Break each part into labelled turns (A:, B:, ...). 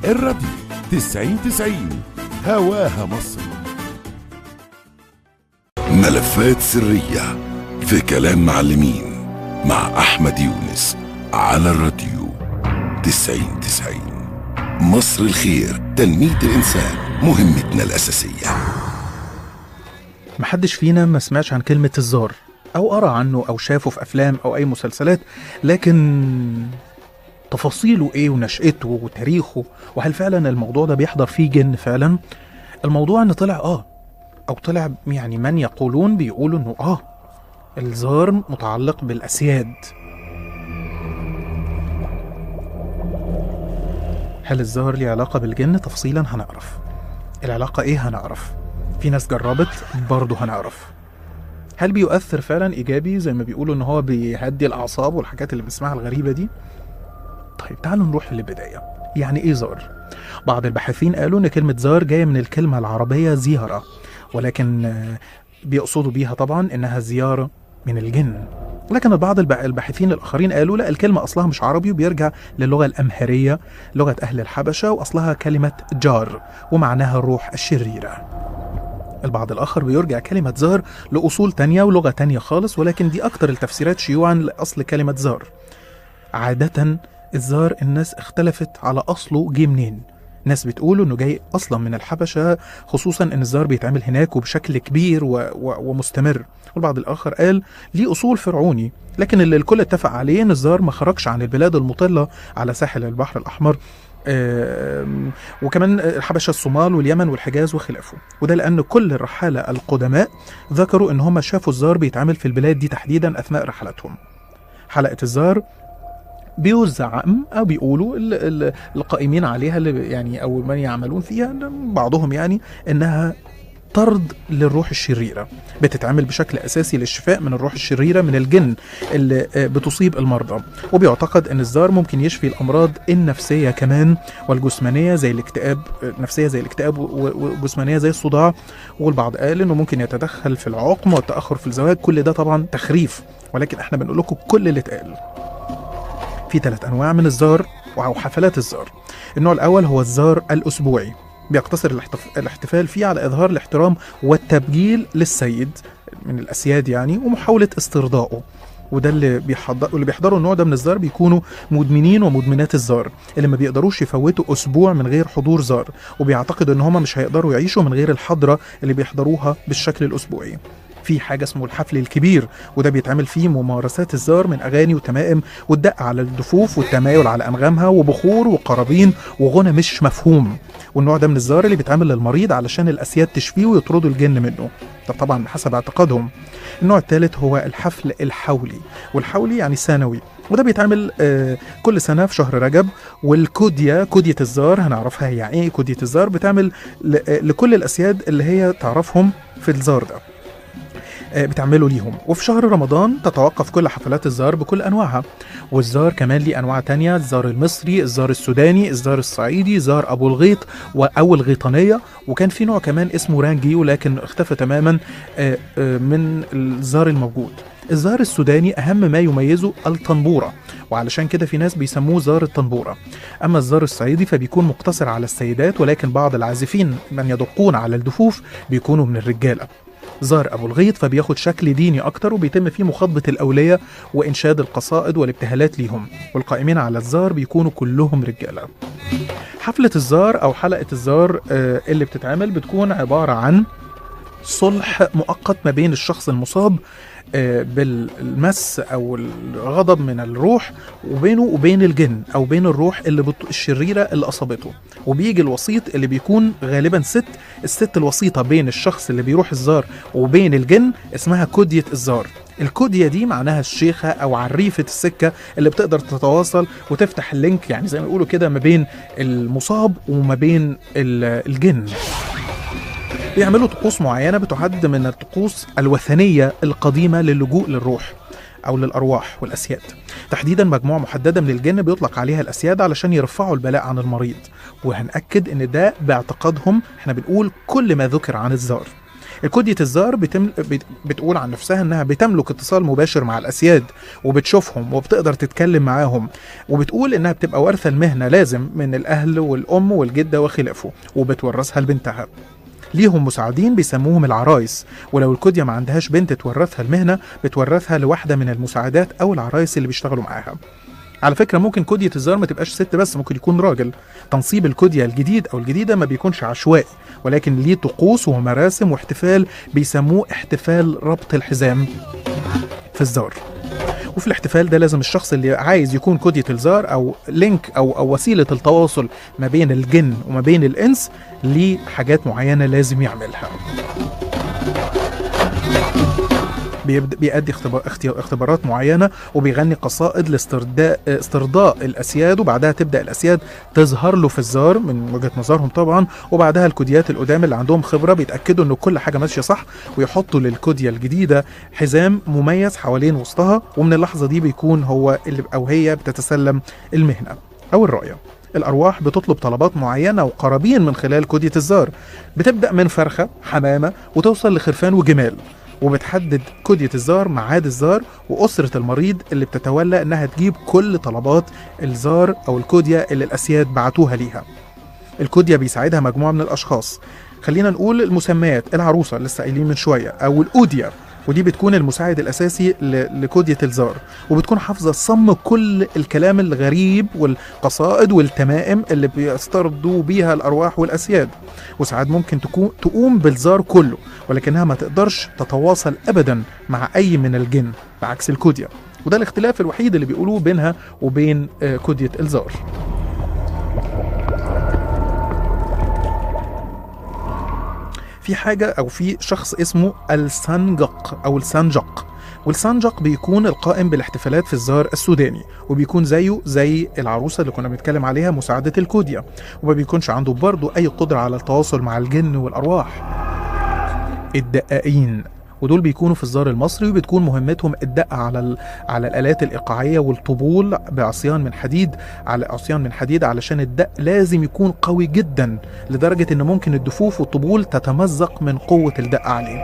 A: الراديو 90 90 هواها مصر ملفات سرية في كلام معلمين مع أحمد يونس على الراديو 90 90 مصر الخير تنمية الإنسان مهمتنا الأساسية
B: محدش فينا ما سمعش عن كلمة الزار أو قرأ عنه أو شافه في أفلام أو أي مسلسلات لكن تفاصيله إيه ونشأته وتاريخه وهل فعلا الموضوع ده بيحضر فيه جن فعلا الموضوع إن طلع آه أو طلع يعني من يقولون بيقولوا إنه آه الزار متعلق بالأسياد هل الزهر ليه علاقة بالجن؟ تفصيلا هنعرف العلاقة ايه هنعرف في ناس جربت برضه هنعرف هل بيؤثر فعلا ايجابي زي ما بيقولوا ان هو بيهدي الاعصاب والحاجات اللي بنسمعها الغريبة دي طيب تعالوا نروح للبداية يعني ايه زار بعض الباحثين قالوا ان كلمة زار جاية من الكلمة العربية زيارة ولكن آه، بيقصدوا بيها طبعا انها زيارة من الجن لكن بعض الب- الباحثين الاخرين قالوا لا الكلمه اصلها مش عربي وبيرجع للغه الامهريه لغه اهل الحبشه واصلها كلمه جار ومعناها الروح الشريره البعض الآخر بيرجع كلمة زار لأصول تانية ولغة تانية خالص ولكن دي أكتر التفسيرات شيوعا لأصل كلمة زار عادة الزار الناس اختلفت على أصله جه منين ناس بتقول انه جاي اصلا من الحبشه خصوصا ان الزار بيتعمل هناك وبشكل كبير و... و... ومستمر والبعض الاخر قال ليه اصول فرعوني لكن اللي الكل اتفق عليه ان الزار ما خرجش عن البلاد المطله على ساحل البحر الاحمر آم، وكمان الحبشه الصومال واليمن والحجاز وخلافه وده لان كل الرحاله القدماء ذكروا ان هم شافوا الزار بيتعمل في البلاد دي تحديدا اثناء رحلاتهم حلقه الزار بيزعم او بيقولوا ال- ال- القائمين عليها اللي يعني او من يعملون فيها بعضهم يعني انها طرد للروح الشريره بتتعمل بشكل اساسي للشفاء من الروح الشريره من الجن اللي آه، بتصيب المرضى وبيعتقد ان الزار ممكن يشفي الامراض النفسيه كمان والجسمانيه زي الاكتئاب آه، نفسيه زي الاكتئاب و- وجسمانيه زي الصداع والبعض قال انه ممكن يتدخل في العقم والتاخر في الزواج كل ده طبعا تخريف ولكن احنا بنقول لكم كل اللي اتقال في ثلاث انواع من الزار او حفلات الزار النوع الاول هو الزار الاسبوعي بيقتصر الاحتف... الاحتفال فيه على اظهار الاحترام والتبجيل للسيد من الاسياد يعني ومحاوله استرضائه وده اللي بيحضر اللي بيحضروا النوع ده من الزار بيكونوا مدمنين ومدمنات الزار اللي ما بيقدروش يفوتوا اسبوع من غير حضور زار وبيعتقدوا ان هم مش هيقدروا يعيشوا من غير الحضره اللي بيحضروها بالشكل الاسبوعي في حاجه اسمه الحفل الكبير وده بيتعمل فيه ممارسات الزار من اغاني وتمائم والدق على الدفوف والتمايل على انغامها وبخور وقرابين وغنى مش مفهوم والنوع ده من الزار اللي بيتعمل للمريض علشان الاسياد تشفيه ويطردوا الجن منه ده طبعا حسب اعتقادهم النوع الثالث هو الحفل الحولي والحولي يعني سنوي وده بيتعمل آه، كل سنه في شهر رجب والكوديا كودية الزار هنعرفها هي يعني ايه كودية الزار بتعمل ل- آه، لكل الاسياد اللي هي تعرفهم في الزار ده آه، بتعمله ليهم وفي شهر رمضان تتوقف كل حفلات الزار بكل انواعها والزار كمان ليه انواع تانية الزار المصري الزار السوداني الزار الصعيدي زار ابو الغيط و- او الغيطانيه وكان في نوع كمان اسمه رانجي ولكن اختفى تماما آه، آه، من الزار الموجود الزار السوداني اهم ما يميزه الطنبوره وعلشان كده في ناس بيسموه زار الطنبوره اما الزار الصعيدي فبيكون مقتصر على السيدات ولكن بعض العازفين من يدقون على الدفوف بيكونوا من الرجاله زار ابو الغيط فبياخد شكل ديني اكتر وبيتم فيه مخاطبه الاولياء وانشاد القصائد والابتهالات ليهم والقائمين على الزار بيكونوا كلهم رجاله حفله الزار او حلقه الزار آه، اللي بتتعمل بتكون عباره عن صلح مؤقت ما بين الشخص المصاب آه، بالمس او الغضب من الروح وبينه وبين الجن او بين الروح اللي بت... الشريره اللي اصابته وبيجي الوسيط اللي بيكون غالبا ست الست الوسيطه بين الشخص اللي بيروح الزار وبين الجن اسمها كودية الزار الكودية دي معناها الشيخة أو عريفة السكة اللي بتقدر تتواصل وتفتح اللينك يعني زي ما يقولوا كده ما بين المصاب وما بين ال- الجن بيعملوا طقوس معينة بتعد من الطقوس الوثنية القديمة للجوء للروح أو للأرواح والأسياد تحديدا مجموعة محددة من الجن بيطلق عليها الأسياد علشان يرفعوا البلاء عن المريض وهنأكد إن ده باعتقادهم احنا بنقول كل ما ذكر عن الزار الكودية الزار بتم... بت... بتقول عن نفسها انها بتملك اتصال مباشر مع الاسياد وبتشوفهم وبتقدر تتكلم معاهم وبتقول انها بتبقى وارثة المهنة لازم من الاهل والام والجدة وخلافه وبتورثها لبنتها ليهم مساعدين بيسموهم العرايس ولو الكودية ما عندهاش بنت تورثها المهنة بتورثها لواحدة من المساعدات أو العرايس اللي بيشتغلوا معاها على فكرة ممكن كودية الزار ما تبقاش ست بس ممكن يكون راجل تنصيب الكودية الجديد أو الجديدة ما بيكونش عشوائي ولكن ليه طقوس ومراسم واحتفال بيسموه احتفال ربط الحزام في الزار وفي الاحتفال ده لازم الشخص اللي عايز يكون كودية الزار أو لينك أو, أو وسيلة التواصل ما بين الجن وما بين الإنس ليه حاجات معينة لازم يعملها بيبدأ بيأدي اختبار اختي- اختبارات معينة وبيغني قصائد لاسترداء استرضاء الأسياد وبعدها تبدأ الأسياد تظهر له في الزار من وجهة نظرهم طبعا وبعدها الكوديات القدام اللي عندهم خبرة بيتأكدوا إن كل حاجة ماشية صح ويحطوا للكودية الجديدة حزام مميز حوالين وسطها ومن اللحظة دي بيكون هو اللي أو هي بتتسلم المهنة أو الراية الأرواح بتطلب طلبات معينة وقرابين من خلال كودية الزار بتبدأ من فرخة حمامة وتوصل لخرفان وجمال وبتحدد كودية الزار ميعاد الزار وأسرة المريض اللي بتتولى إنها تجيب كل طلبات الزار أو الكودية اللي الأسياد بعتوها ليها الكودية بيساعدها مجموعة من الأشخاص خلينا نقول المسميات العروسة لسه قايلين من شوية أو الأودية ودي بتكون المساعد الأساسي ل- لكودية الزار وبتكون حافظة صم كل الكلام الغريب والقصائد والتمائم اللي بيسترضوا بيها الأرواح والأسياد وساعات ممكن تكون تقوم بالزار كله ولكنها ما تقدرش تتواصل أبدا مع أي من الجن بعكس الكودية وده الاختلاف الوحيد اللي بيقولوه بينها وبين آه، كودية الزار في حاجة أو في شخص اسمه السنجق أو السنجق والسنجق بيكون القائم بالاحتفالات في الزار السوداني وبيكون زيه زي العروسة اللي كنا بنتكلم عليها مساعدة الكودية وما بيكونش عنده برضه أي قدرة على التواصل مع الجن والأرواح الدقائين ودول بيكونوا في الزار المصري وبتكون مهمتهم الدق على ال... على الالات الايقاعيه والطبول بعصيان من حديد على عصيان من حديد علشان الدق لازم يكون قوي جدا لدرجه ان ممكن الدفوف والطبول تتمزق من قوه الدق عليه.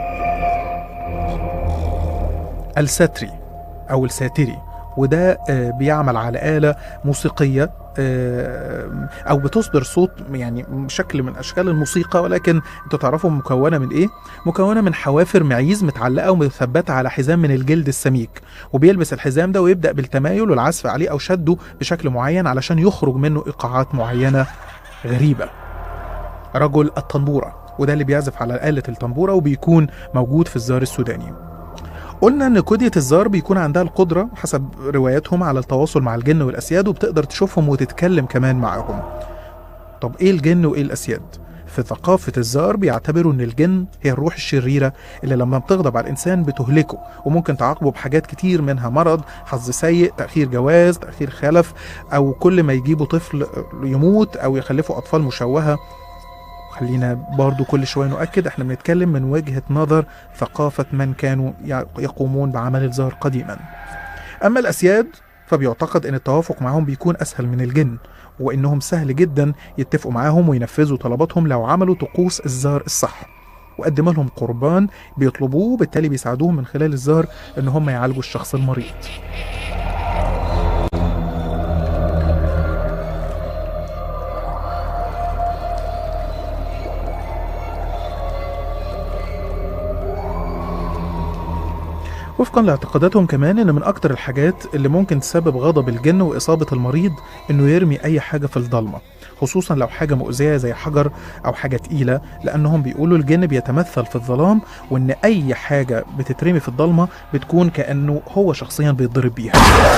B: الستري او الساتري وده آه، بيعمل على آلة موسيقية آه، أو بتصدر صوت يعني شكل من أشكال الموسيقى ولكن أنتوا تعرفوا مكونة من إيه؟ مكونة من حوافر معيز متعلقة ومثبتة على حزام من الجلد السميك وبيلبس الحزام ده ويبدأ بالتمايل والعزف عليه أو شده بشكل معين علشان يخرج منه إيقاعات معينة غريبة رجل الطنبورة وده اللي بيعزف على آلة الطنبورة وبيكون موجود في الزار السوداني قلنا ان كودية الزار بيكون عندها القدرة حسب رواياتهم على التواصل مع الجن والأسياد وبتقدر تشوفهم وتتكلم كمان معاهم طب ايه الجن وايه الأسياد؟ في ثقافة الزار بيعتبروا ان الجن هي الروح الشريرة اللي لما بتغضب على الإنسان بتهلكه وممكن تعاقبه بحاجات كتير منها مرض حظ سيء تأخير جواز تأخير خلف أو كل ما يجيبوا طفل يموت أو يخلفوا أطفال مشوهة خلينا برضو كل شوية نؤكد احنا بنتكلم من وجهة نظر ثقافة من كانوا يقومون بعمل الزهر قديما أما الأسياد فبيعتقد أن التوافق معهم بيكون أسهل من الجن وإنهم سهل جدا يتفقوا معاهم وينفذوا طلباتهم لو عملوا طقوس الزهر الصح وقدم لهم قربان بيطلبوه وبالتالي بيساعدوهم من خلال الزهر ان هم يعالجوا الشخص المريض وفقا لاعتقاداتهم كمان ان من اكتر الحاجات اللي ممكن تسبب غضب الجن واصابه المريض انه يرمي اي حاجه في الضلمه خصوصا لو حاجه مؤذيه زي حجر او حاجه تقيله لانهم بيقولوا الجن بيتمثل في الظلام وان اي حاجه بتترمي في الضلمه بتكون كانه هو شخصيا بيتضرب بيها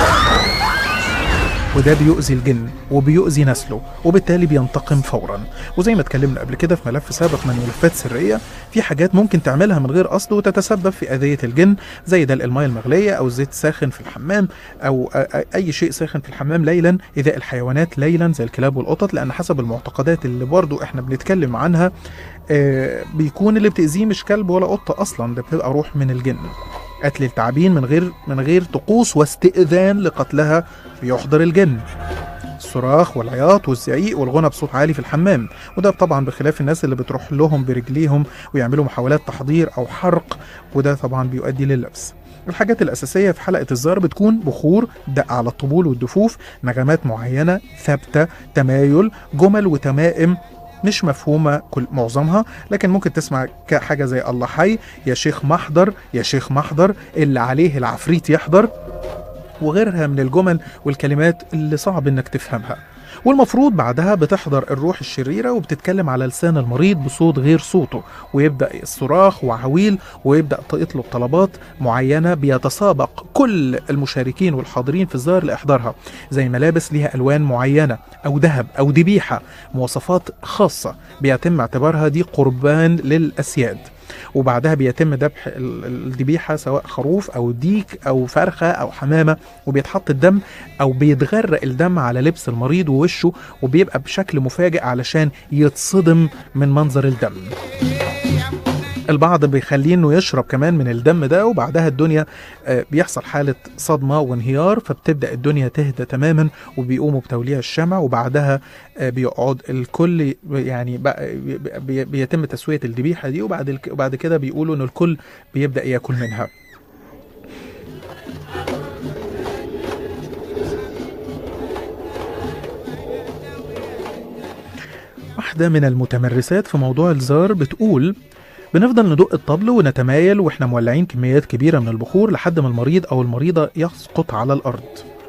B: وده بيؤذي الجن وبيؤذي نسله وبالتالي بينتقم فورا وزي ما اتكلمنا قبل كده في ملف سابق من ملفات سريه في حاجات ممكن تعملها من غير قصد وتتسبب في اذيه الجن زي دلق الميه المغليه او الزيت الساخن في الحمام او اي شيء ساخن في الحمام ليلا ايذاء الحيوانات ليلا زي الكلاب والقطط لان حسب المعتقدات اللي برضو احنا بنتكلم عنها آه بيكون اللي بتاذيه مش كلب ولا قطه اصلا ده بتبقى روح من الجن قتل التعابين من غير من غير طقوس واستئذان لقتلها بيحضر الجن الصراخ والعياط والزعيق والغنى بصوت عالي في الحمام وده طبعا بخلاف الناس اللي بتروح لهم برجليهم ويعملوا محاولات تحضير او حرق وده طبعا بيؤدي لللبس الحاجات الأساسية في حلقة الزار بتكون بخور دق على الطبول والدفوف نغمات معينة ثابتة تمايل جمل وتمائم مش مفهومة كل معظمها لكن ممكن تسمع حاجة زي الله حي يا شيخ محضر يا شيخ محضر اللي عليه العفريت يحضر وغيرها من الجمل والكلمات اللي صعب انك تفهمها والمفروض بعدها بتحضر الروح الشريرة وبتتكلم على لسان المريض بصوت غير صوته ويبدأ الصراخ وعويل ويبدأ يطلب طلبات معينة بيتسابق كل المشاركين والحاضرين في الزار لإحضارها زي ملابس ليها ألوان معينة أو ذهب أو ذبيحة مواصفات خاصة بيتم اعتبارها دي قربان للأسياد وبعدها بيتم ذبح ال- الذبيحه سواء خروف او ديك او فرخه او حمامه وبيتحط الدم او بيتغرق الدم على لبس المريض ووشه وبيبقى بشكل مفاجئ علشان يتصدم من منظر الدم البعض بيخليه انه يشرب كمان من الدم ده وبعدها الدنيا آه، بيحصل حالة صدمة وانهيار فبتبدأ الدنيا تهدى تماما وبيقوموا بتوليع الشمع وبعدها آه، بيقعد الكل يعني بقى- بي- بي- بيتم تسوية الذبيحة دي وبعد الك- وبعد كده بيقولوا ان الكل بيبدأ ياكل منها واحدة من المتمرسات في موضوع الزار بتقول بنفضل ندق الطبل ونتمايل واحنا مولعين كميات كبيرة من البخور لحد ما المريض أو المريضة يسقط على الأرض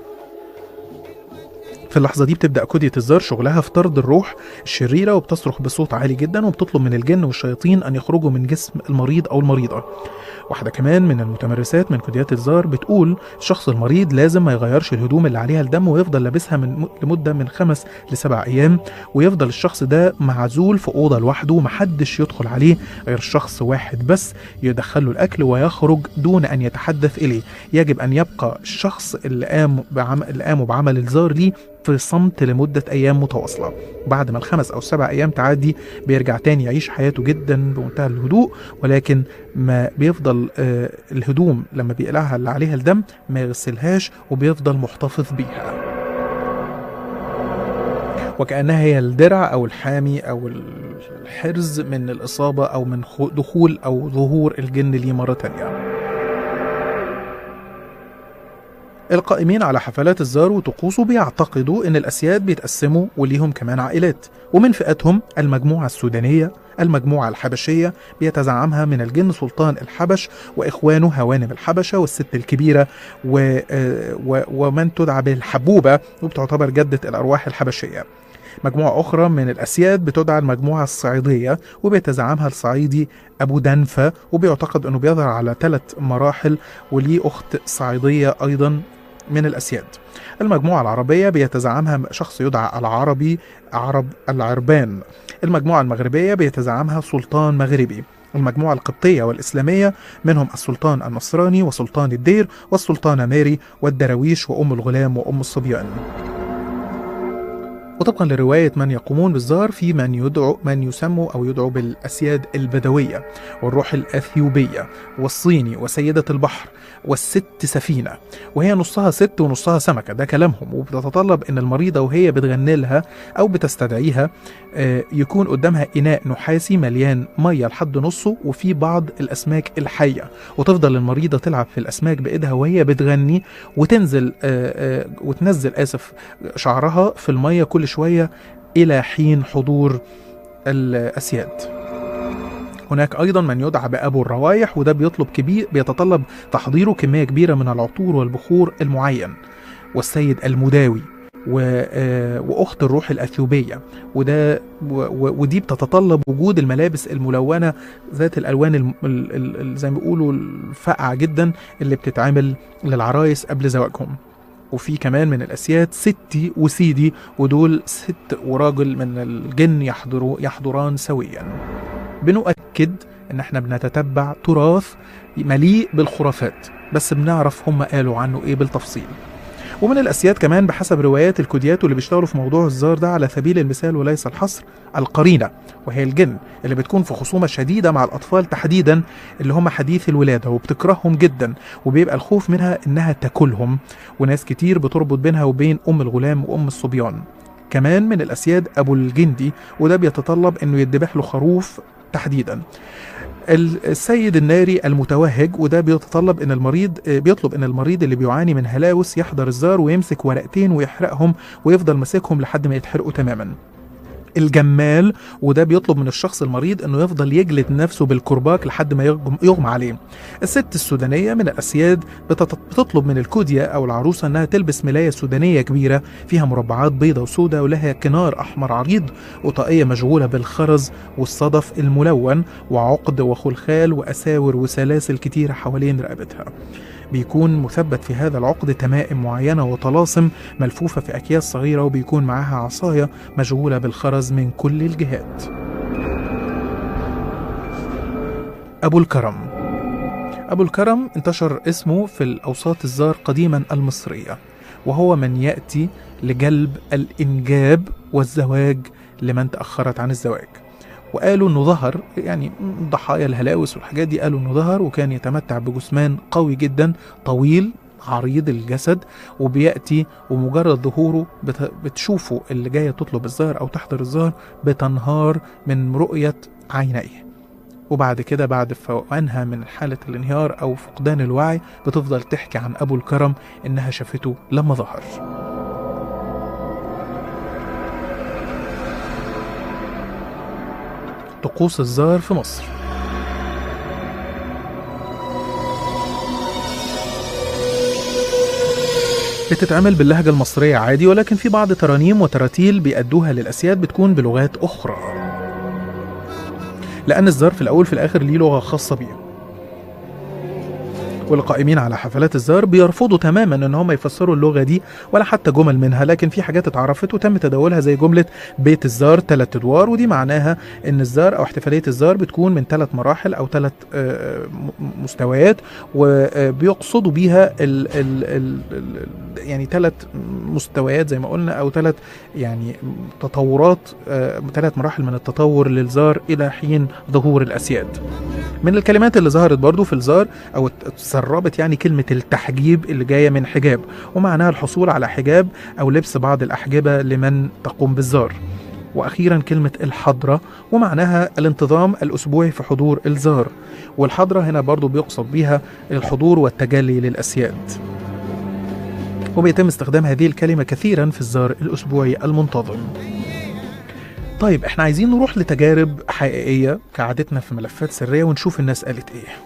B: في اللحظة دي بتبدأ كودية الزار شغلها في طرد الروح الشريرة وبتصرخ بصوت عالي جدا وبتطلب من الجن والشياطين أن يخرجوا من جسم المريض أو المريضة واحدة كمان من المتمرسات من كوديات الزار بتقول الشخص المريض لازم ما يغيرش الهدوم اللي عليها الدم ويفضل لابسها من لمدة من خمس لسبع أيام ويفضل الشخص ده معزول في أوضة لوحده ومحدش يدخل عليه غير شخص واحد بس يدخله الأكل ويخرج دون أن يتحدث إليه يجب أن يبقى الشخص اللي قام بعم... اللي قاموا بعمل الزار ليه في صمت لمدة أيام متواصلة بعد ما الخمس أو سبع أيام تعدي بيرجع تاني يعيش حياته جدا بمنتهى الهدوء ولكن ما بيفضل آه، الهدوم لما بيقلعها اللي عليها الدم ما يغسلهاش وبيفضل محتفظ بيها وكأنها هي الدرع أو الحامي أو الحرز من الإصابة أو من خو- دخول أو ظهور الجن ليه مرة تانية القائمين على حفلات الزار وطقوسه بيعتقدوا ان الاسياد بيتقسموا وليهم كمان عائلات ومن فئاتهم المجموعه السودانيه المجموعه الحبشيه بيتزعمها من الجن سلطان الحبش واخوانه هوانم الحبشه والست الكبيره و... آه، و... ومن تدعى بالحبوبه وبتعتبر جده الارواح الحبشيه مجموعة أخرى من الأسياد بتدعى المجموعة الصعيدية وبيتزعمها الصعيدي أبو دنفة وبيعتقد أنه بيظهر على ثلاث مراحل وليه أخت صعيدية أيضا من الأسياد المجموعة العربية بيتزعمها شخص يدعى العربي عرب العربان المجموعة المغربية بيتزعمها سلطان مغربي المجموعة القبطية والإسلامية منهم السلطان النصراني وسلطان الدير والسلطانة ماري والدراويش وأم الغلام وأم الصبيان وطبقا لرواية من يقومون بالزار في من يدعو من يسموا أو يدعو بالأسياد البدوية والروح الأثيوبية والصيني وسيدة البحر والست سفينة وهي نصها ست ونصها سمكة ده كلامهم وبتتطلب إن المريضة وهي بتغني لها أو بتستدعيها آه، يكون قدامها إناء نحاسي مليان مية لحد نصه وفيه بعض الأسماك الحية وتفضل المريضة تلعب في الأسماك بإيدها وهي بتغني وتنزل آه، آه، وتنزل آسف شعرها في المية كل شوية إلى حين حضور الأسياد هناك أيضا من يدعى بأبو الروايح وده بيطلب كبير بيتطلب تحضيره كمية كبيرة من العطور والبخور المعين والسيد المداوي و... آه، وأخت الروح الأثيوبية وده و... و... ودي بتتطلب وجود الملابس الملونة ذات الألوان الم... ال... ال... ال... زي ما بيقولوا الفاقعة جدا اللي بتتعمل للعرايس قبل زواجهم وفي كمان من الأسياد ستي وسيدي ودول ست وراجل من الجن يحضروا يحضران سويا بنؤكد ان احنا بنتتبع تراث مليء بالخرافات بس بنعرف هم قالوا عنه ايه بالتفصيل ومن الأسياد كمان بحسب روايات الكوديات واللي بيشتغلوا في موضوع الزار ده على سبيل المثال وليس الحصر القرينة وهي الجن اللي بتكون في خصومة شديدة مع الأطفال تحديدا اللي هم حديث الولادة وبتكرههم جدا وبيبقى الخوف منها إنها تاكلهم وناس كتير بتربط بينها وبين أم الغلام وأم الصبيان كمان من الأسياد أبو الجندي وده بيتطلب إنه يذبح له خروف تحديدا السيد الناري المتوهج وده بيتطلب ان المريض بيطلب ان المريض اللي بيعاني من هلاوس يحضر الزار ويمسك ورقتين ويحرقهم ويفضل ماسكهم لحد ما يتحرقوا تماما الجمال وده بيطلب من الشخص المريض انه يفضل يجلد نفسه بالكرباج لحد ما يغم- يغمى عليه الست السودانيه من الاسياد بتط- بتطلب من الكوديا او العروسه انها تلبس ملايه سودانيه كبيره فيها مربعات بيضة وسوداء ولها كنار احمر عريض وطاقيه مشغوله بالخرز والصدف الملون وعقد وخلخال واساور وسلاسل كتيره حوالين رقبتها بيكون مثبت في هذا العقد تمائم معينة وطلاسم ملفوفة في أكياس صغيرة وبيكون معاها عصاية مشغولة بالخرز من كل الجهات أبو الكرم أبو الكرم انتشر اسمه في الأوساط الزار قديما المصرية وهو من يأتي لجلب الإنجاب والزواج لمن تأخرت عن الزواج وقالوا انه ظهر يعني ضحايا الهلاوس والحاجات دي قالوا انه ظهر وكان يتمتع بجثمان قوي جدا طويل عريض الجسد وبياتي ومجرد ظهوره بت- بتشوفه اللي جايه تطلب الزهر او تحضر الزهر بتنهار من رؤيه عينيه وبعد كده بعد فوقانها من حالة الانهيار أو فقدان الوعي بتفضل تحكي عن أبو الكرم إنها شافته لما ظهر طقوس الزار في مصر بتتعمل باللهجة المصرية عادي ولكن في بعض ترانيم وتراتيل بيأدوها للأسياد بتكون بلغات أخرى لأن الزار في الأول في الآخر ليه لغة خاصة بيه والقائمين على حفلات الزار بيرفضوا تماما ان هم يفسروا اللغه دي ولا حتى جمل منها لكن في حاجات اتعرفت وتم تداولها زي جمله بيت الزار ثلاث ادوار ودي معناها ان الزار او احتفاليه الزار بتكون من ثلاث مراحل او ثلاث مستويات وبيقصدوا بيها ال ال ال ال يعني ثلاث مستويات زي ما قلنا او ثلاث يعني تطورات ثلاث مراحل من التطور للزار الى حين ظهور الاسياد من الكلمات اللي ظهرت برضو في الزار او تسربت يعني كلمة التحجيب اللي جاية من حجاب ومعناها الحصول على حجاب او لبس بعض الاحجبة لمن تقوم بالزار واخيرا كلمة الحضرة ومعناها الانتظام الاسبوعي في حضور الزار والحضرة هنا برضو بيقصد بيها الحضور والتجلي للاسياد وبيتم استخدام هذه الكلمة كثيرا في الزار الاسبوعي المنتظم طيب احنا عايزين نروح لتجارب حقيقية كعادتنا في ملفات سرية ونشوف الناس قالت ايه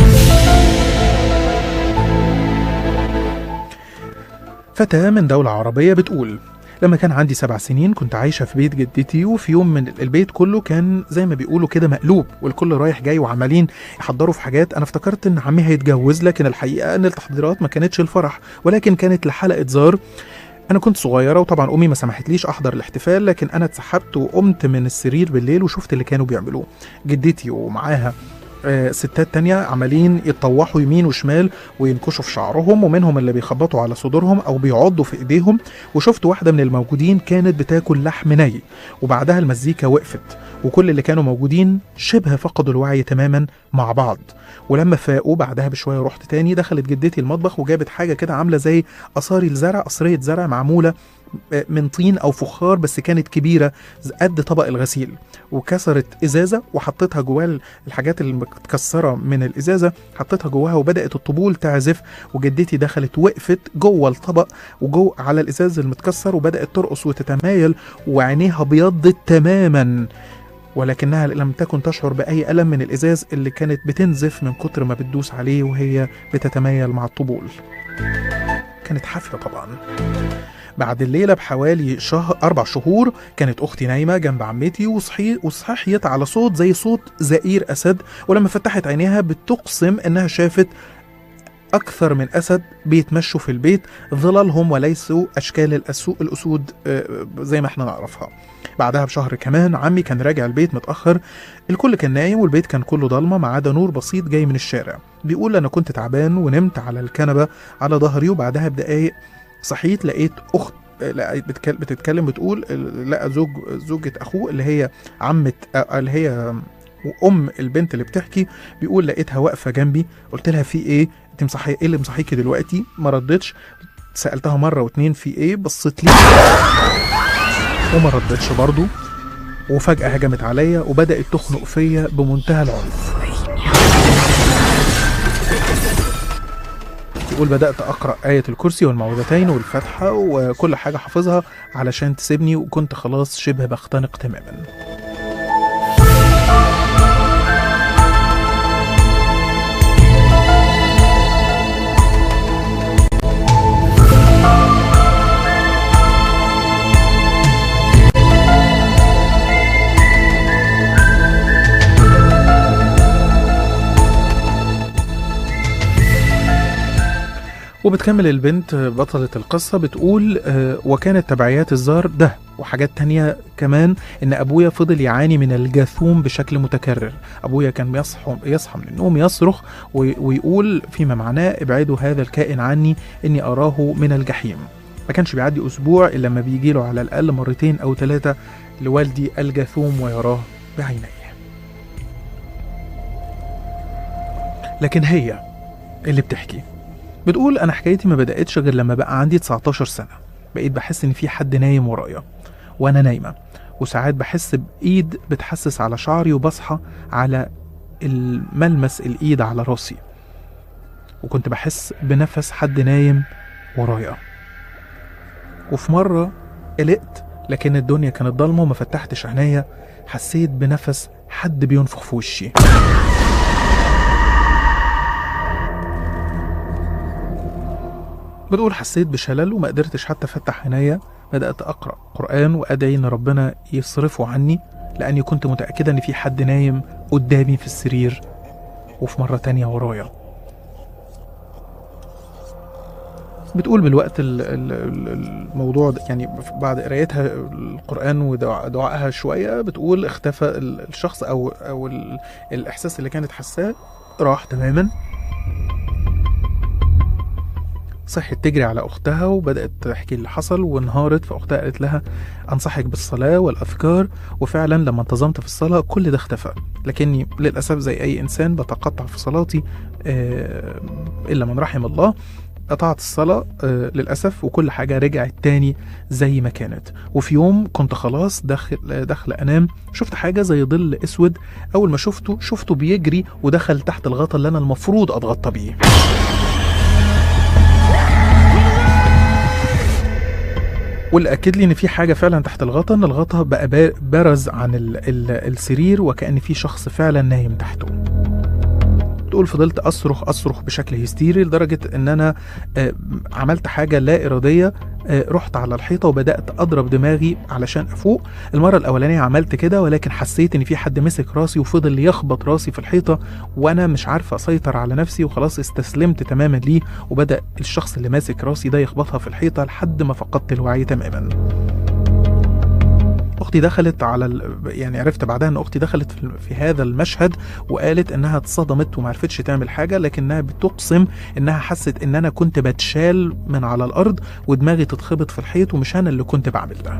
B: فتاة من دولة عربية بتقول لما كان عندي سبع سنين كنت عايشة في بيت جدتي وفي يوم من البيت كله كان زي ما بيقولوا كده مقلوب والكل رايح جاي وعمالين يحضروا في حاجات أنا افتكرت إن عمي هيتجوز لكن الحقيقة إن التحضيرات ما كانتش الفرح ولكن كانت لحلقة زار أنا كنت صغيرة وطبعا أمي ما سمحتليش أحضر الاحتفال لكن أنا اتسحبت وقمت من السرير بالليل وشفت اللي كانوا بيعملوه جدتي ومعاها آه، ستات تانية عمالين يتطوحوا يمين وشمال وينكشوا في شعرهم ومنهم اللي بيخبطوا على صدورهم او بيعضوا في ايديهم وشفت واحدة من الموجودين كانت بتاكل لحم ني وبعدها المزيكا وقفت وكل اللي كانوا موجودين شبه فقدوا الوعي تماما مع بعض ولما فاقوا بعدها بشوية رحت تاني دخلت جدتي المطبخ وجابت حاجة كده عاملة زي قصاري الزرع قصرية زرع معمولة من طين او فخار بس كانت كبيره قد طبق الغسيل وكسرت ازازه وحطيتها جواها الحاجات المتكسره من الازازه حطيتها جواها وبدات الطبول تعزف وجدتي دخلت وقفت جوه الطبق وجو على الازاز المتكسر وبدات ترقص وتتمايل وعينيها بيضت تماما ولكنها لم تكن تشعر باي الم من الازاز اللي كانت بتنزف من كتر ما بتدوس عليه وهي بتتمايل مع الطبول كانت حافيه طبعا بعد الليلة بحوالي شهر أربع شهور كانت أختي نايمة جنب عمتي وصحي وصحيت على صوت زي صوت زئير أسد ولما فتحت عينيها بتقسم إنها شافت أكثر من أسد بيتمشوا في البيت ظلالهم وليسوا أشكال الأسو الأسود زي ما احنا نعرفها بعدها بشهر كمان عمي كان راجع البيت متأخر الكل كان نايم والبيت كان كله ضلمة ما عدا نور بسيط جاي من الشارع بيقول أنا كنت تعبان ونمت على الكنبة على ظهري وبعدها بدقايق صحيت لقيت اخت لا بتتكلم, بتتكلم بتقول لقى زوج زوجة اخوه اللي هي عمة آه، اللي هي وام البنت اللي بتحكي بيقول لقيتها واقفه جنبي قلت لها في ايه انت مصحيه ايه اللي مصحيكي دلوقتي ما ردتش سالتها مره واتنين في ايه بصت لي وما ردتش برضو وفجاه هجمت عليا وبدات تخنق فيا بمنتهى العنف يقول بدأت أقرأ آية الكرسي والمعوذتين والفاتحة وكل حاجة حافظها علشان تسيبني وكنت خلاص شبه بختنق تماما وبتكمل البنت بطلة القصة بتقول آه، وكانت تبعيات الزار ده وحاجات تانية كمان ان ابويا فضل يعاني من الجاثوم بشكل متكرر ابويا كان بيصحى يصحى من النوم يصرخ وي- ويقول فيما معناه ابعدوا هذا الكائن عني اني اراه من الجحيم ما كانش بيعدي اسبوع الا لما بيجي له على الاقل مرتين او ثلاثة لوالدي الجاثوم ويراه بعينيه لكن هي اللي بتحكي بتقول انا حكايتي ما بداتش غير لما بقى عندي 19 سنه بقيت بحس ان في حد نايم ورايا وانا نايمه وساعات بحس بايد بتحسس على شعري وبصحى على الملمس الايد على راسي وكنت بحس بنفس حد نايم ورايا وفي مره قلقت لكن الدنيا كانت ضلمه وما فتحتش عينيا حسيت بنفس حد بينفخ في وشي بتقول حسيت بشلل وما قدرتش حتى افتح عينيا بدات اقرا قران وادعي ان ربنا يصرفه عني لاني كنت متاكده ان في حد نايم قدامي في السرير وفي مره تانية ورايا بتقول بالوقت ال- ال- ال- الموضوع ده يعني بعد قرايتها القرآن ودعائها شوية بتقول اختفى ال- الشخص أو أو ال- الإحساس اللي كانت حاساه راح تماما صحت تجري على أختها وبدأت تحكي اللي حصل وانهارت فأختها قالت لها أنصحك بالصلاة والأذكار وفعلا لما انتظمت في الصلاة كل ده اختفى لكني للأسف زي أي إنسان بتقطع في صلاتي آه، إلا من رحم الله قطعت الصلاة آه، للأسف وكل حاجة رجعت تاني زي ما كانت وفي يوم كنت خلاص داخل داخل أنام شفت حاجة زي ظل أسود أول ما شفته شفته بيجري ودخل تحت الغطا اللي أنا المفروض أتغطى بيه واللي اكد لي ان في حاجه فعلا تحت الغطا ان الغطا بقى با- برز عن ال ال السرير وكان في شخص فعلا نايم تحته تقول فضلت اصرخ اصرخ بشكل هستيري لدرجه ان انا آه، عملت حاجه لا اراديه آه، رحت على الحيطه وبدات اضرب دماغي علشان افوق المره الاولانيه عملت كده ولكن حسيت ان في حد مسك راسي وفضل يخبط راسي في الحيطه وانا مش عارف اسيطر على نفسي وخلاص استسلمت تماما ليه وبدا الشخص اللي ماسك راسي ده يخبطها في الحيطه لحد ما فقدت الوعي تماما اختي دخلت على ال... يعني عرفت بعدها ان اختي دخلت في, في هذا المشهد وقالت انها اتصدمت وما عرفتش تعمل حاجه لكنها بتقسم انها حست ان انا كنت بتشال من على الارض ودماغي تتخبط في الحيط ومش انا اللي كنت بعمل ده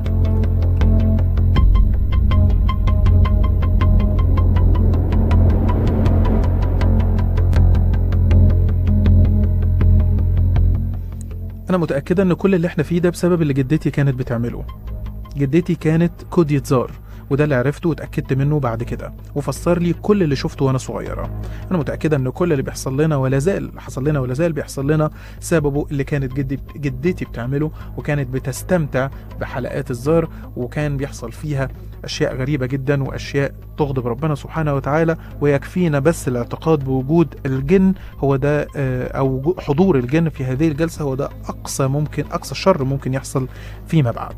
B: انا متاكده ان كل اللي احنا فيه ده بسبب اللي جدتي كانت بتعمله جدتي كانت كودية زار وده اللي عرفته واتأكدت منه بعد كده وفسر لي كل اللي شفته وانا صغيرة انا متأكدة ان كل اللي بيحصل لنا ولا زال حصل لنا ولا زال بيحصل لنا سببه اللي كانت جدي جدتي بتعمله وكانت بتستمتع بحلقات الزار وكان بيحصل فيها اشياء غريبة جدا واشياء تغضب ربنا سبحانه وتعالى ويكفينا بس الاعتقاد بوجود الجن هو ده آه، او وجو- حضور الجن في هذه الجلسة هو ده اقصى ممكن اقصى شر ممكن يحصل فيما بعد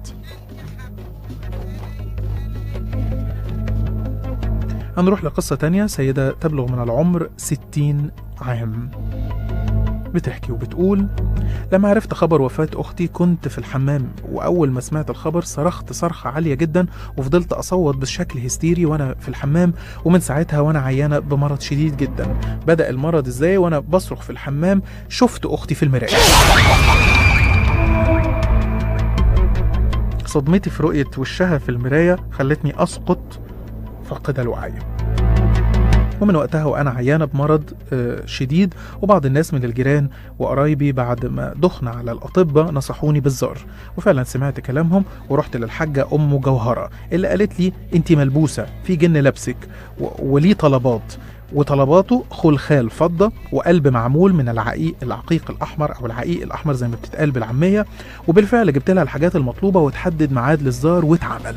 B: هنروح لقصة تانية سيدة تبلغ من العمر 60 عام بتحكي وبتقول لما عرفت خبر وفاة أختي كنت في الحمام وأول ما سمعت الخبر صرخت صرخة عالية جدا وفضلت أصوت بشكل هستيري وأنا في الحمام ومن ساعتها وأنا عيانة بمرض شديد جدا بدأ المرض إزاي وأنا بصرخ في الحمام شفت أختي في المراية وصدمتي في رؤية وشها في المراية خلتني أسقط فاقد الوعي ومن وقتها وأنا عيانة بمرض آه، شديد وبعض الناس من الجيران وقرايبي بعد ما دخنا على الأطباء نصحوني بالزار وفعلا سمعت كلامهم ورحت للحاجة أم جوهرة اللي قالت لي أنت ملبوسة في جن لابسك و- وليه طلبات وطلباته خلخال فضة وقلب معمول من العقيق العقيق الأحمر أو العقيق الأحمر زي ما بتتقال بالعامية وبالفعل جبت لها الحاجات المطلوبة وتحدد ميعاد للزار واتعمل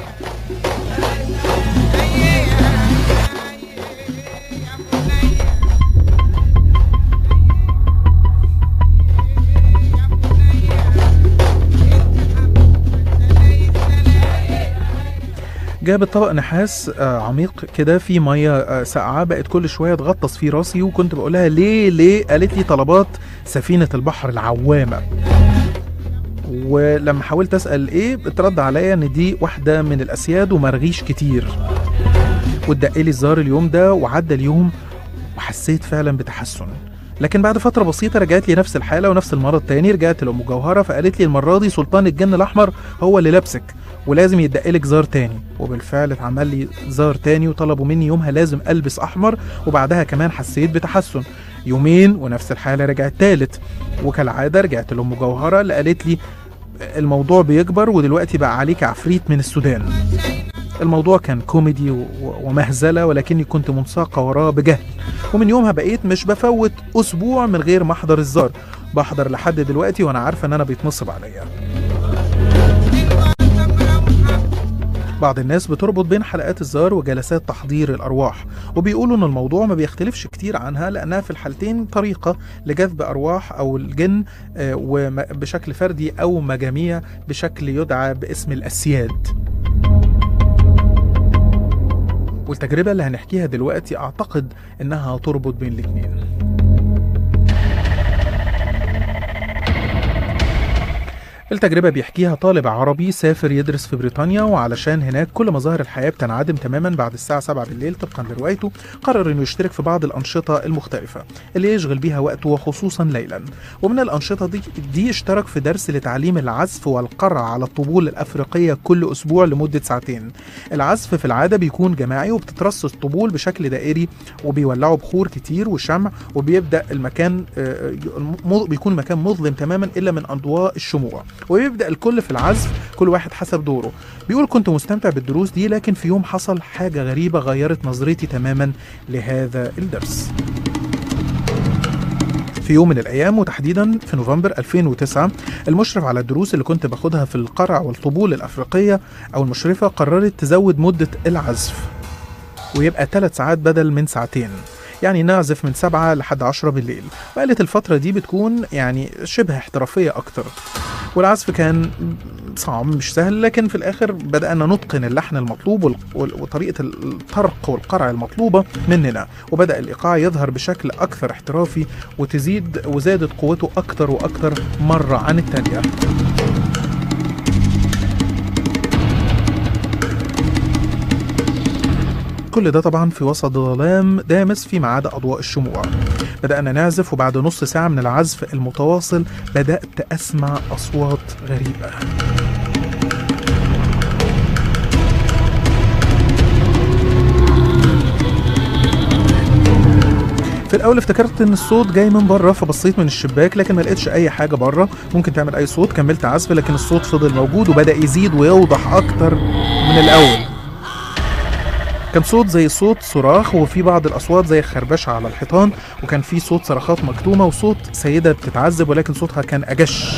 B: جابت طبق نحاس آه، عميق كده فيه ميه آه، ساقعه بقت كل شويه تغطس فيه راسي وكنت بقولها ليه ليه قالت لي طلبات سفينه البحر العوامه ولما حاولت اسال ايه اترد عليا ان دي واحده من الاسياد ومرغيش كتير واتدق لي الزار اليوم ده وعدى اليوم وحسيت فعلا بتحسن لكن بعد فترة بسيطة رجعت لي نفس الحالة ونفس المرض تاني رجعت لأم جوهرة فقالت لي المرة دي سلطان الجن الأحمر هو اللي لابسك ولازم يدقلك زار تاني وبالفعل اتعمل لي زار تاني وطلبوا مني يومها لازم ألبس أحمر وبعدها كمان حسيت بتحسن يومين ونفس الحالة رجعت تالت وكالعادة رجعت لأم جوهرة اللي قالت لي الموضوع بيكبر ودلوقتي بقى عليك عفريت من السودان الموضوع كان كوميدي و- و- ومهزلة ولكني كنت منساقة وراه بجهل ومن يومها بقيت مش بفوت أسبوع من غير ما أحضر الزار بحضر لحد دلوقتي وأنا عارفة إن أنا بيتنصب عليا بعض الناس بتربط بين حلقات الزار وجلسات تحضير الأرواح وبيقولوا إن الموضوع ما بيختلفش كتير عنها لأنها في الحالتين طريقة لجذب أرواح أو الجن آه، وم- بشكل فردي أو مجاميع بشكل يدعى باسم الأسياد والتجربة اللي هنحكيها دلوقتي أعتقد إنها تربط بين الاتنين التجربة بيحكيها طالب عربي سافر يدرس في بريطانيا وعلشان هناك كل مظاهر الحياة بتنعدم تماما بعد الساعة 7 بالليل طبقا لروايته قرر انه يشترك في بعض الأنشطة المختلفة اللي يشغل بيها وقته وخصوصا ليلا ومن الأنشطة دي, دي اشترك في درس لتعليم العزف والقرع على الطبول الأفريقية كل أسبوع لمدة ساعتين العزف في العادة بيكون جماعي وبتترص الطبول بشكل دائري وبيولعوا بخور كتير وشمع وبيبدأ المكان آه، م- بيكون المكان مظلم تماما إلا من أضواء الشموع ويبدأ الكل في العزف كل واحد حسب دوره بيقول كنت مستمتع بالدروس دي لكن في يوم حصل حاجة غريبة غيرت نظرتي تماما لهذا الدرس في يوم من الأيام وتحديدا في نوفمبر 2009 المشرف على الدروس اللي كنت باخدها في القرع والطبول الأفريقية أو المشرفة قررت تزود مدة العزف ويبقى ثلاث ساعات بدل من ساعتين يعني نعزف من سبعة لحد عشرة بالليل وقالت الفترة دي بتكون يعني شبه احترافية أكتر والعزف كان صعب مش سهل لكن في الآخر بدأنا نتقن اللحن المطلوب وال- وال- وطريقة الطرق والقرع المطلوبة مننا وبدأ الإيقاع يظهر بشكل أكثر احترافي وتزيد وزادت قوته أكتر وأكتر مرة عن التانية كل ده طبعا في وسط ظلام دامس فيما عدا أضواء الشموع بدأنا نعزف وبعد نص ساعة من العزف المتواصل بدأت أسمع أصوات غريبة في الاول افتكرت ان الصوت جاي من بره فبصيت من الشباك لكن ما لقيتش اي حاجه بره ممكن تعمل اي صوت كملت عزف لكن الصوت فضل موجود وبدا يزيد ويوضح اكتر من الاول كان صوت زي صوت صراخ وفي بعض الاصوات زي خربشه على الحيطان وكان في صوت صرخات مكتومه وصوت سيده بتتعذب ولكن صوتها كان اجش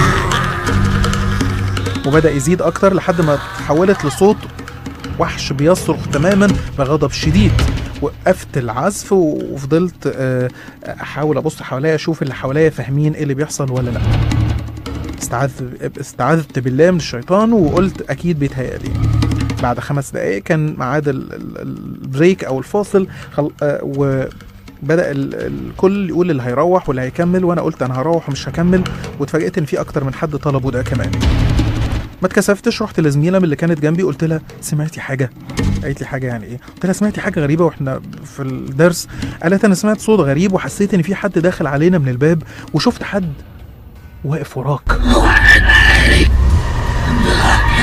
B: وبدا يزيد اكتر لحد ما تحولت لصوت وحش بيصرخ تماما بغضب شديد وقفت العزف وفضلت آه، احاول ابص حواليا اشوف اللي حواليا فاهمين ايه اللي بيحصل ولا لا استعذت استعذت بالله من الشيطان وقلت اكيد بيتهيألي بعد خمس دقائق كان ميعاد ال- ال- البريك او الفاصل خل... آه، وبدا ال- الكل يقول اللي هيروح واللي هيكمل وانا قلت انا هروح ومش هكمل واتفاجئت ان في اكتر من حد طلبوا ده كمان ما اتكسفتش رحت لزميله من اللي كانت جنبي قلت لها سمعتي حاجه قالت لي حاجه يعني ايه قلت لها سمعتي حاجه غريبه واحنا في الدرس قالت انا سمعت صوت غريب وحسيت ان في حد داخل علينا من الباب وشفت حد واقف وراك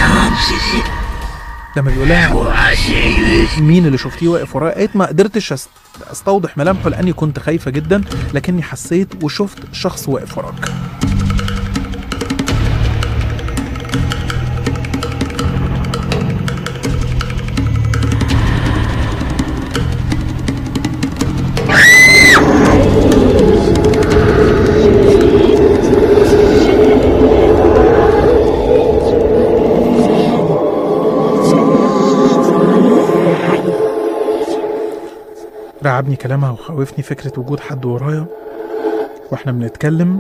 B: لما بيقول لها مين اللي شفتيه واقف ورايا قالت ما قدرتش أست- استوضح ملامحه لاني كنت خايفه جدا لكني حسيت وشفت شخص واقف وراك رعبني كلامها وخوفني فكرة وجود حد ورايا واحنا بنتكلم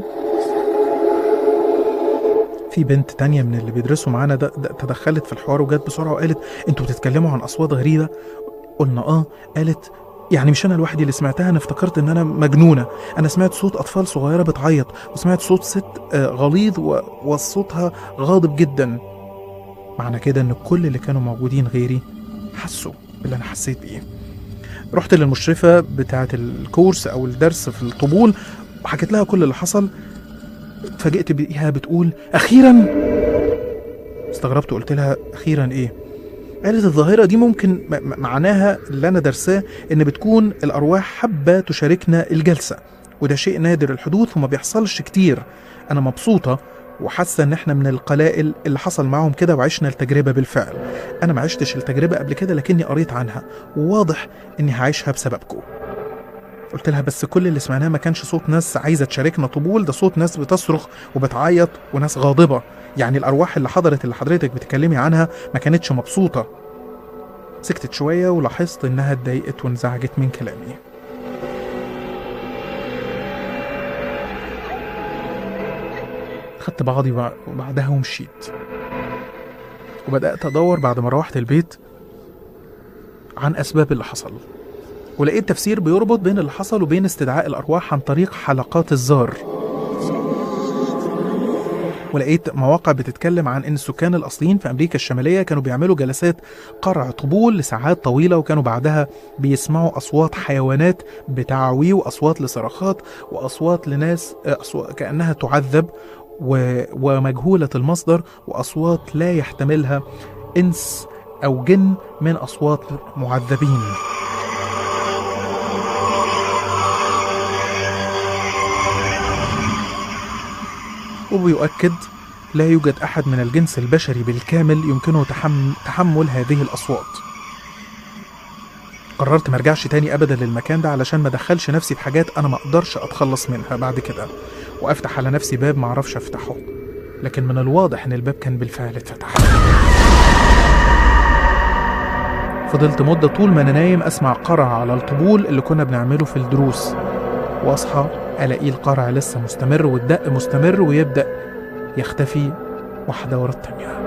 B: في بنت تانية من اللي بيدرسوا معانا ده, ده تدخلت في الحوار وجت بسرعة وقالت انتوا بتتكلموا عن أصوات غريبة قلنا اه قالت يعني مش انا لوحدي اللي سمعتها انا افتكرت ان انا مجنونه انا سمعت صوت اطفال صغيره بتعيط وسمعت صوت ست آه، غليظ و- وصوتها غاضب جدا معنى كده ان كل اللي كانوا موجودين غيري حسوا باللي انا حسيت بيه رحت للمشرفة بتاعة الكورس أو الدرس في الطبول وحكيت لها كل اللي حصل اتفاجئت بيها بتقول أخيرا استغربت وقلت لها أخيرا إيه قالت الظاهرة دي ممكن م- م- معناها اللي أنا درساه إن بتكون الأرواح حابة تشاركنا الجلسة وده شيء نادر الحدوث وما بيحصلش كتير أنا مبسوطة وحاسة إن إحنا من القلائل اللي حصل معاهم كده وعشنا التجربة بالفعل أنا ما عشتش التجربة قبل كده لكني قريت عنها وواضح اني هعيشها بسببكم قلت لها بس كل اللي سمعناه ما كانش صوت ناس عايزه تشاركنا طبول ده صوت ناس بتصرخ وبتعيط وناس غاضبه يعني الارواح اللي حضرت اللي حضرتك بتتكلمي عنها ما كانتش مبسوطه سكتت شويه ولاحظت انها اتضايقت وانزعجت من كلامي خدت بعضي وبع- وبعدها ومشيت وبدأت أدور بعد ما روحت البيت عن أسباب اللي حصل ولقيت تفسير بيربط بين اللي حصل وبين استدعاء الأرواح عن طريق حلقات الزار ولقيت مواقع بتتكلم عن ان السكان الاصليين في امريكا الشماليه كانوا بيعملوا جلسات قرع طبول لساعات طويله وكانوا بعدها بيسمعوا اصوات حيوانات بتعوي واصوات لصرخات واصوات لناس أصوات كانها تعذب و... ومجهوله المصدر واصوات لا يحتملها انس او جن من اصوات معذبين وبيؤكد لا يوجد أحد من الجنس البشري بالكامل يمكنه تحمل, تحمل هذه الأصوات قررت ما ارجعش تاني ابدا للمكان ده علشان ما ادخلش نفسي في حاجات انا ما اقدرش اتخلص منها بعد كده وافتح على نفسي باب ما اعرفش افتحه لكن من الواضح ان الباب كان بالفعل اتفتح فضلت مدة طول ما انا نايم اسمع قرع على الطبول اللي كنا بنعمله في الدروس واصحى الاقيه القرع لسه مستمر والدق مستمر ويبدا يختفي واحدة ورا التانية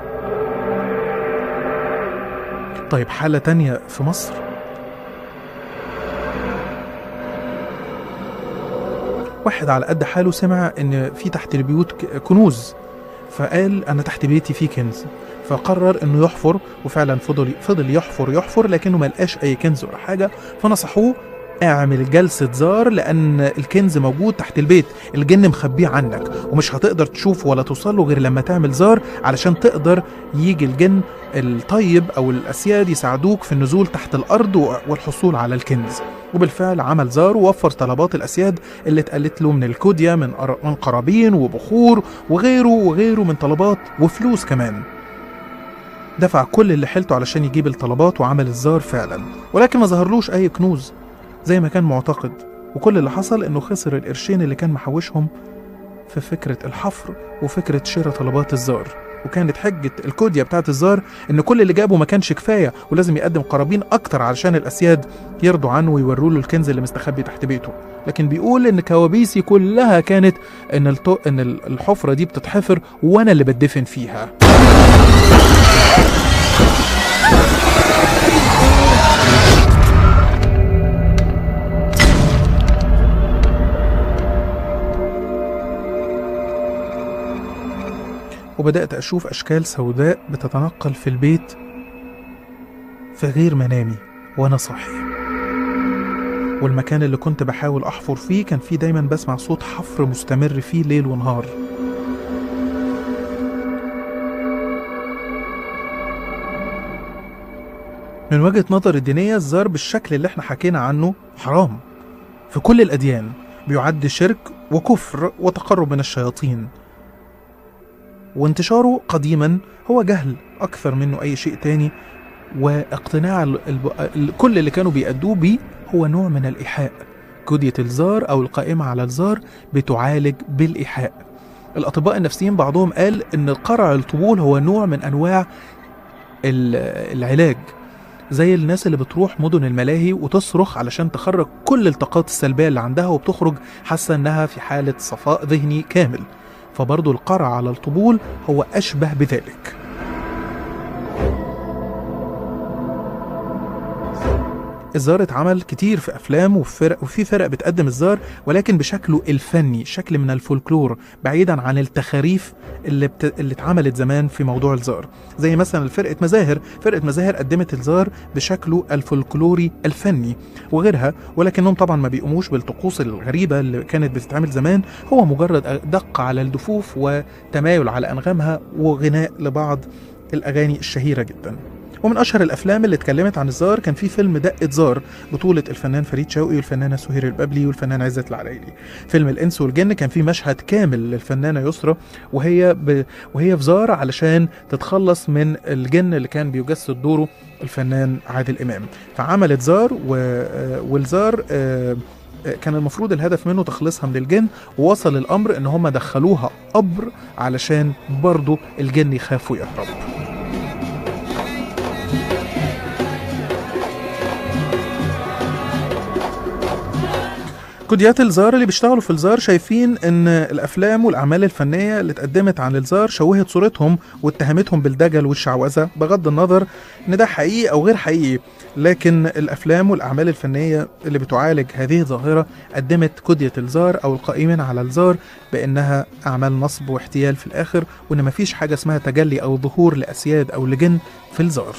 B: طيب حالة تانية في مصر واحد على قد حاله سمع ان في تحت البيوت ك- كنوز فقال انا تحت بيتي في كنز فقرر انه يحفر وفعلا فضل فضل يحفر يحفر لكنه ما لقاش اي كنز ولا حاجه فنصحوه اعمل جلسة زار لأن الكنز موجود تحت البيت الجن مخبيه عنك ومش هتقدر تشوفه ولا توصله غير لما تعمل زار علشان تقدر يجي الجن الطيب أو الأسياد يساعدوك في النزول تحت الأرض و- والحصول على الكنز وبالفعل عمل زار ووفر طلبات الأسياد اللي اتقالت له من الكوديا من قر- من قرابين وبخور وغيره وغيره من طلبات وفلوس كمان دفع كل اللي حيلته علشان يجيب الطلبات وعمل الزار فعلا ولكن ما ظهرلوش أي كنوز زي ما كان معتقد وكل اللي حصل انه خسر القرشين اللي كان محوشهم في فكرة الحفر وفكرة شراء طلبات الزار وكانت حجة الكوديا بتاعت الزار ان كل اللي جابه ما كانش كفاية ولازم يقدم قرابين اكتر علشان الاسياد يرضوا عنه ويوروا له الكنز اللي مستخبي تحت بيته لكن بيقول ان كوابيسي كلها كانت ان التو... ان الحفرة دي بتتحفر وانا اللي بدفن فيها وبدأت أشوف أشكال سوداء بتتنقل في البيت في غير منامي وأنا صاحي والمكان اللي كنت بحاول أحفر فيه كان فيه دايما بسمع صوت حفر مستمر فيه ليل ونهار من وجهة نظر الدينية الزار بالشكل اللي احنا حكينا عنه حرام في كل الأديان بيعد شرك وكفر وتقرب من الشياطين وانتشاره قديما هو جهل أكثر منه أي شيء تاني واقتناع ال- الب- ال- كل اللي كانوا بيأدوه بيه هو نوع من الإيحاء كدية الزار أو القائمة على الزار بتعالج بالإيحاء الأطباء النفسيين بعضهم قال إن قرع الطبول هو نوع من أنواع ال- العلاج زي الناس اللي بتروح مدن الملاهي وتصرخ علشان تخرج كل الطاقات السلبية اللي عندها وبتخرج حاسة إنها في حالة صفاء ذهني كامل فبرضه القرع على الطبول هو أشبه بذلك الزار اتعمل كتير في افلام وفي فرق وفي فرق بتقدم الزار ولكن بشكله الفني شكل من الفولكلور بعيدا عن التخاريف اللي بت... اللي اتعملت زمان في موضوع الزار زي مثلا فرقه مزاهر فرقه مزاهر قدمت الزار بشكله الفولكلوري الفني وغيرها ولكنهم طبعا ما بيقوموش بالطقوس الغريبه اللي كانت بتتعمل زمان هو مجرد دق على الدفوف وتمايل على انغامها وغناء لبعض الاغاني الشهيره جدا ومن اشهر الافلام اللي اتكلمت عن الزار كان في فيلم دقه زار بطوله الفنان فريد شوقي والفنانه سهير البابلي والفنان عزت العرايلي فيلم الانس والجن كان فيه مشهد كامل للفنانه يسرى وهي ب... وهي في زار علشان تتخلص من الجن اللي كان بيجسد دوره الفنان عادل امام فعملت زار و... آه، والزار آه، آه، كان المفروض الهدف منه تخليصها من الجن ووصل الامر ان هم دخلوها قبر علشان برضه الجن يخاف ويهرب كوديات الزار اللي بيشتغلوا في الزار شايفين ان الافلام والاعمال الفنيه اللي اتقدمت عن الزار شوهت صورتهم واتهمتهم بالدجل والشعوذه بغض النظر ان ده حقيقي او غير حقيقي لكن الافلام والاعمال الفنيه اللي بتعالج هذه الظاهره قدمت كودية الزار او القائمين على الزار بانها اعمال نصب واحتيال في الاخر وان مفيش حاجه اسمها تجلي او ظهور لاسياد او لجن في الزار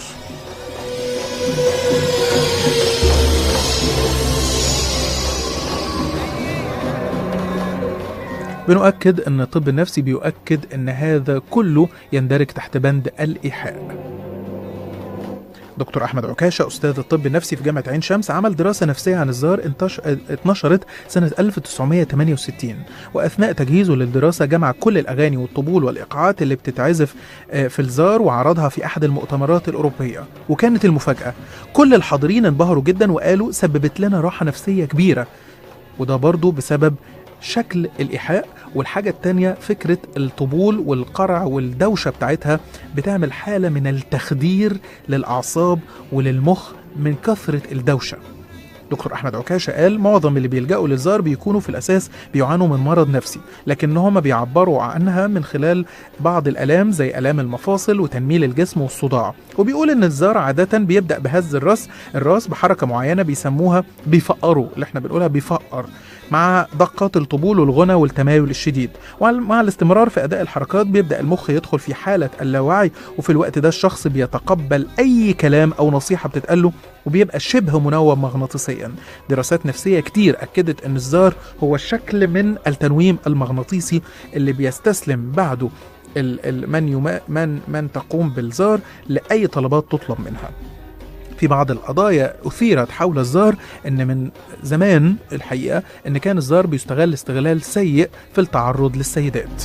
B: بنؤكد أن الطب النفسي بيؤكد أن هذا كله يندرج تحت بند الإيحاء دكتور أحمد عكاشة أستاذ الطب النفسي في جامعة عين شمس عمل دراسة نفسية عن الزار انتش... اتنشرت سنة 1968 وأثناء تجهيزه للدراسة جمع كل الأغاني والطبول والإيقاعات اللي بتتعزف آه، في الزار وعرضها في أحد المؤتمرات الأوروبية وكانت المفاجأة كل الحاضرين انبهروا جدا وقالوا سببت لنا راحة نفسية كبيرة وده برضو بسبب شكل الإيحاء والحاجة التانية فكرة الطبول والقرع والدوشة بتاعتها بتعمل حالة من التخدير للأعصاب وللمخ من كثرة الدوشة دكتور أحمد عكاشة قال معظم اللي بيلجأوا للزار بيكونوا في الأساس بيعانوا من مرض نفسي لكنهم بيعبروا عنها من خلال بعض الآلام زي آلام المفاصل وتنميل الجسم والصداع وبيقول إن الزار عادة بيبدأ بهز الراس الراس بحركة معينة بيسموها بيفقروا اللي احنا بنقولها بيفقر مع دقات الطبول والغنى والتمايل الشديد ومع الاستمرار في أداء الحركات بيبدأ المخ يدخل في حالة اللاوعي وفي الوقت ده الشخص بيتقبل أي كلام أو نصيحة بتتقاله وبيبقى شبه منوم مغناطيسيا دراسات نفسية كتير أكدت أن الزار هو شكل من التنويم المغناطيسي اللي بيستسلم بعده ال- ال- من, يما من من تقوم بالزار لأي طلبات تطلب منها في بعض القضايا أثيرت حول الزار إن من زمان الحقيقة إن كان الزار بيستغل استغلال سيء في التعرض للسيدات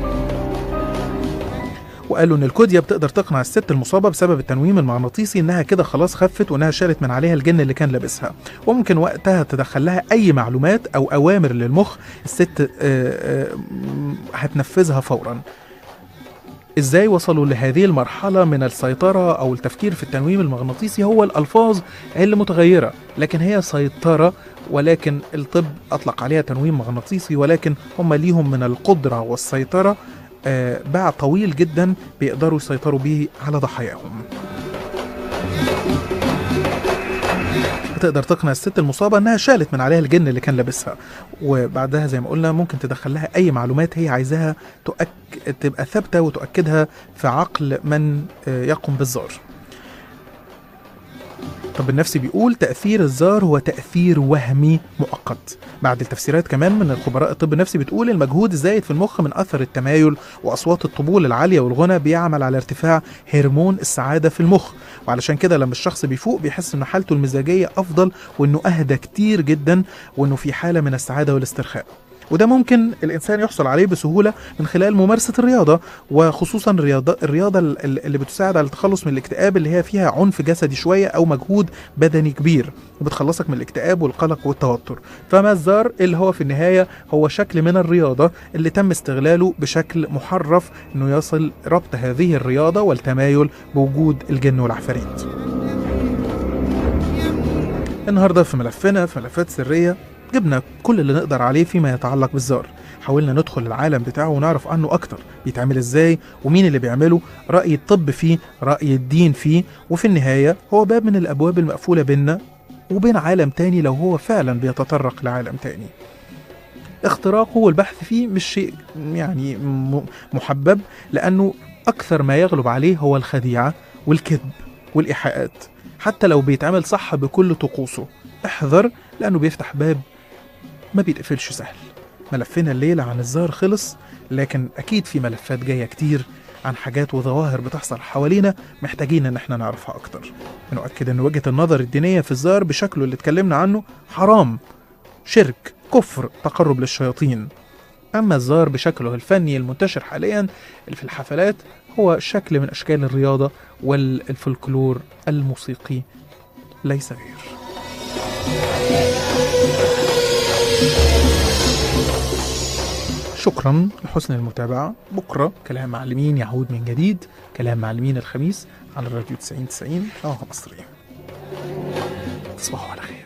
B: وقالوا ان الكوديا بتقدر تقنع الست المصابه بسبب التنويم المغناطيسي انها كده خلاص خفت وانها شالت من عليها الجن اللي كان لابسها وممكن وقتها تدخل لها اي معلومات او اوامر للمخ الست آه، آه، م- هتنفذها فورا ازاي وصلوا لهذه المرحله من السيطره او التفكير في التنويم المغناطيسي هو الالفاظ اللي متغيره لكن هي سيطره ولكن الطب اطلق عليها تنويم مغناطيسي ولكن هم ليهم من القدره والسيطره آه، باع طويل جدا بيقدروا يسيطروا به على ضحاياهم بتقدر تقنع الست المصابة انها شالت من عليها الجن اللي كان لابسها وبعدها زي ما قلنا ممكن تدخل لها اي معلومات هي عايزاها تؤك... تبقى ثابتة وتؤكدها في عقل من آه، يقوم بالزار الطب النفسي بيقول تأثير الزار هو تأثير وهمي مؤقت بعد التفسيرات كمان من الخبراء الطب النفسي بتقول المجهود الزايد في المخ من أثر التمايل وأصوات الطبول العالية والغنى بيعمل على ارتفاع هرمون السعادة في المخ وعلشان كده لما الشخص بيفوق بيحس إن حالته المزاجية أفضل وإنه أهدى كتير جدا وإنه في حالة من السعادة والاسترخاء وده ممكن الانسان يحصل عليه بسهوله من خلال ممارسه الرياضه وخصوصا الرياضه الرياضه ال- ال- اللي بتساعد على التخلص من الاكتئاب اللي هي فيها عنف جسدي شويه او مجهود بدني كبير وبتخلصك من الاكتئاب والقلق والتوتر فما الزار اللي هو في النهايه هو شكل من الرياضه اللي تم استغلاله بشكل محرف انه يصل ربط هذه الرياضه والتمايل بوجود الجن والعفاريت النهارده في ملفنا في ملفات سريه جبنا كل اللي نقدر عليه فيما يتعلق بالزار حاولنا ندخل العالم بتاعه ونعرف عنه اكتر بيتعمل ازاي ومين اللي بيعمله راي الطب فيه راي الدين فيه وفي النهايه هو باب من الابواب المقفوله بيننا وبين عالم تاني لو هو فعلا بيتطرق لعالم تاني اختراقه والبحث فيه مش شيء يعني م- محبب لانه اكثر ما يغلب عليه هو الخديعه والكذب والايحاءات حتى لو بيتعمل صح بكل طقوسه احذر لانه بيفتح باب ما بيتقفلش سهل ملفنا الليلة عن الزار خلص لكن أكيد في ملفات جاية كتير عن حاجات وظواهر بتحصل حوالينا محتاجين إن احنا نعرفها أكتر بنؤكد إن وجهة النظر الدينية في الزار بشكله اللي اتكلمنا عنه حرام شرك كفر تقرب للشياطين أما الزار بشكله الفني المنتشر حاليا اللي في الحفلات هو شكل من أشكال الرياضة والفلكلور الموسيقي ليس غير شكرا لحسن المتابعة بكرة كلام معلمين يعود من جديد كلام معلمين الخميس على الراديو 90 90 هوا مصري تصبحوا على خير